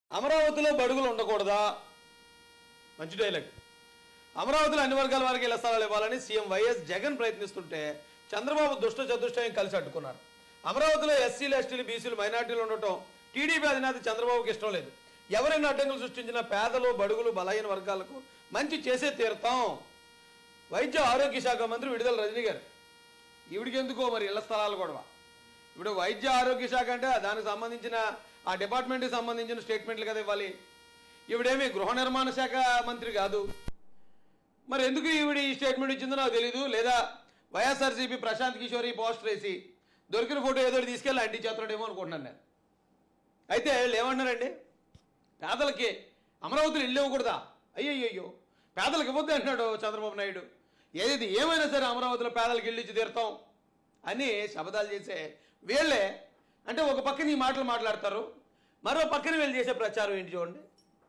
అమరావతిలో బడుగులు ఉండకూడదా మంచి డైలాగ్ అమరావతిలో అన్ని వర్గాల వారికి ఇళ్ల స్థలాలు ఇవ్వాలని సీఎం వైఎస్ జగన్ ప్రయత్నిస్తుంటే చంద్రబాబు దుష్ట చతుష్టయం కలిసి అడ్డుకున్నారు అమరావతిలో ఎస్సీలు ఎస్టీలు బీసీలు మైనార్టీలు ఉండటం టీడీపీ అధినేత చంద్రబాబుకి ఇష్టం లేదు ఎవరైనా అడ్డంకులు సృష్టించిన పేదలు బడుగులు బలహీన వర్గాలకు మంచి చేసే తీరుతాం వైద్య ఆరోగ్య శాఖ మంత్రి విడుదల రజనీ గారు ఈవిడికి ఎందుకో మరి ఇళ్ల స్థలాలు గొడవ ఇప్పుడు వైద్య ఆరోగ్య శాఖ అంటే దానికి సంబంధించిన ఆ డిపార్ట్మెంట్కి సంబంధించిన స్టేట్మెంట్లు కదా ఇవ్వాలి ఈవిడేమి గృహ నిర్మాణ శాఖ మంత్రి కాదు మరి ఎందుకు ఈవిడ ఈ స్టేట్మెంట్ ఇచ్చిందో నాకు తెలీదు లేదా వైఎస్ఆర్సీపీ ప్రశాంత్ కిషోర్ ఈ పోస్టర్ వేసి దొరికిన ఫోటో ఏదో ఒకటి తీసుకెళ్ళి అంటి చేస్తున్నాడేమో అనుకుంటున్నాను నేను అయితే వీళ్ళు ఏమన్నారండి పేదలకి అమరావతిలో ఇల్లు ఇవ్వకూడదా అయ్యయ్యో పేదలకు ఇవ్వద్దు అంటున్నాడు చంద్రబాబు నాయుడు ఏది ఏమైనా సరే అమరావతిలో పేదలకు ఇల్లు ఇచ్చి తీరుతాం అని శబదాలు చేసే వీళ్ళే అంటే ఒక పక్కన ఈ మాటలు మాట్లాడతారు మరో పక్కన వీళ్ళు చేసే ప్రచారం ఏంటి చూడండి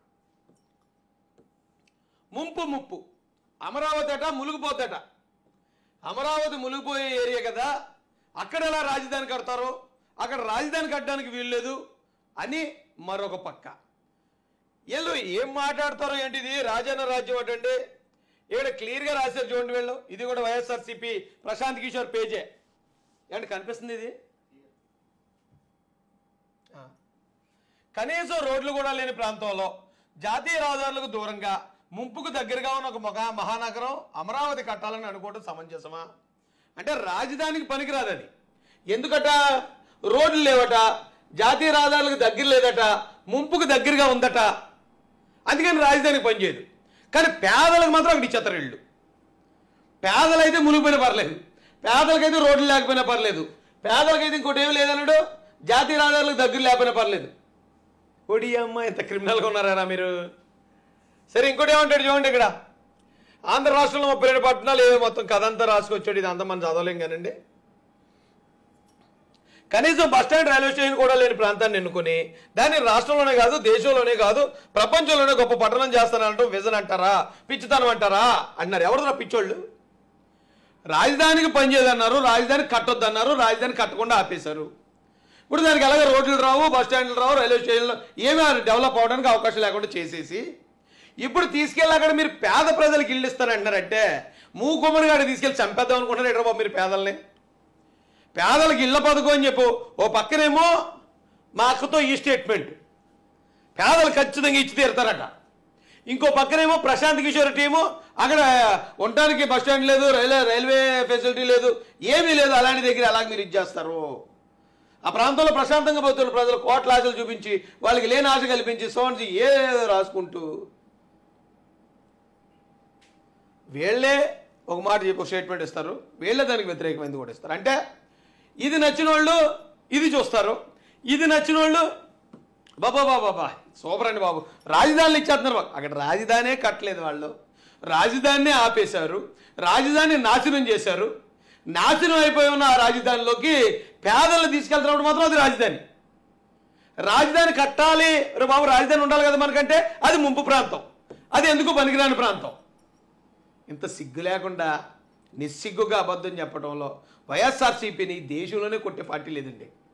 ముంపు ముప్పు అమరావతి అట మునిగిపోద్దట అమరావతి మునిగిపోయే ఏరియా కదా అక్కడ ఎలా రాజధాని కడతారో అక్కడ రాజధాని కట్టడానికి వీల్లేదు అని మరొక పక్క వీళ్ళు ఏం మాట్లాడతారో ఏంటిది రాజన్న రాజ్యం అటండి ఇక్కడ క్లియర్గా రాశారు చూడండి వీళ్ళు ఇది కూడా వైఎస్ఆర్సీపీ ప్రశాంత్ కిషోర్ పేజే ఏంటి కనిపిస్తుంది ఇది ఆ. కనీసం రోడ్లు కూడా లేని ప్రాంతంలో జాతీయ రహదారులకు దూరంగా ముంపుకు దగ్గరగా ఉన్న ఒక మహా మహానగరం అమరావతి కట్టాలని అనుకోవడం సమంజసమా అంటే రాజధానికి పనికిరాదు అది ఎందుకట రోడ్లు లేవట జాతీయ రహదారులకు దగ్గర లేదట ముంపుకు దగ్గరగా ఉందట అందుకని రాజధానికి పనిచేయదు కానీ పేదలకు మాత్రం అక్కడ ఇచ్చేస్తారు ఇళ్ళు పేదలైతే మునిగిపోయినా పర్లేదు పేదలకైతే రోడ్లు లేకపోయినా పర్లేదు పేదలకైతే ఇంకోటి ఏమి లేదన్నాడు జాతీయ రహదారులకు దగ్గర లేకపోయినా పర్లేదు ఒడి అమ్మ ఇంత క్రిమినల్గా ఉన్నారా మీరు సరే ఇంకోటి ఏమంటాడు చూడండి ఇక్కడ ఆంధ్ర రాష్ట్రంలో ముప్పై రెండు పట్టణాలు ఏవో మొత్తం కథ అంతా రాసుకొచ్చాడు ఇది అంతా మనం చదవలేం కానండి కనీసం బస్టాండ్ రైల్వే స్టేషన్ కూడా లేని ప్రాంతాన్ని ఎన్నుకొని దాన్ని రాష్ట్రంలోనే కాదు దేశంలోనే కాదు ప్రపంచంలోనే గొప్ప పట్టణం చేస్తానంటాం విజన్ అంటారా పిచ్చితనం అంటారా అన్నారు ఎవరు పిచ్చోళ్ళు రాజధానికి పనిచేయదన్నారు రాజధాని కట్టొద్దన్నారు రాజధాని కట్టకుండా ఆపేశారు ఇప్పుడు దానికి ఎలాగ రోడ్లు రావు బస్ స్టాండ్లు రావు రైల్వే స్టేషన్లు ఏమీ డెవలప్ అవడానికి అవకాశం లేకుండా చేసేసి ఇప్పుడు తీసుకెళ్ళి అక్కడ మీరు పేద ప్రజలకు ఇల్లు ఇస్తారంటున్నారంటే మూకుమ్మడి గాడి తీసుకెళ్ళి చంపేద్దాం అనుకుంటారు ఎక్కడ బాబు మీరు పేదల్ని పేదలకు ఇళ్ళ పథకం అని చెప్పు ఓ పక్కనేమో మా అక్కతో ఈ స్టేట్మెంట్ పేదలు ఖచ్చితంగా ఇచ్చి తీరుతారట ఇంకో పక్కనేమో ప్రశాంత్ కిషోర్ టీము అక్కడ ఉండటానికి బస్ స్టాండ్ లేదు రైల్వే రైల్వే ఫెసిలిటీ లేదు ఏమీ లేదు అలాంటి దగ్గర అలాగ మీరు ఇచ్చేస్తారు ఆ ప్రాంతంలో ప్రశాంతంగా పోతున్న ప్రజలు కోట్ల ఆశలు చూపించి వాళ్ళకి లేని ఆశ కల్పించి సోన్స్ ఏదో రాసుకుంటూ వీళ్ళే ఒక మాట చెప్పి స్టేట్మెంట్ ఇస్తారు వీళ్ళే దానికి వ్యతిరేకమైంది కూడా ఇస్తారు అంటే ఇది నచ్చిన వాళ్ళు ఇది చూస్తారు ఇది నచ్చిన వాళ్ళు బాబా బాబా బాబా సూపర్ అండి బాబు రాజధానులు ఇచ్చేస్తున్నారు బాబు. అక్కడ రాజధానే కట్టలేదు వాళ్ళు రాజధానినే ఆపేశారు రాజధాని నాశనం చేశారు నాశనం అయిపోయి ఉన్న ఆ రాజధానిలోకి పేదలు తీసుకెళ్తున్నప్పుడు మాత్రం అది రాజధాని రాజధాని కట్టాలి రే బాబు రాజధాని ఉండాలి కదా మనకంటే అది ముంపు ప్రాంతం అది ఎందుకు పనికిరాని ప్రాంతం ఇంత సిగ్గు లేకుండా నిస్సిగ్గుగా అబద్ధం చెప్పడంలో వైఎస్ఆర్సీపీని దేశంలోనే కొట్టే పార్టీ లేదండి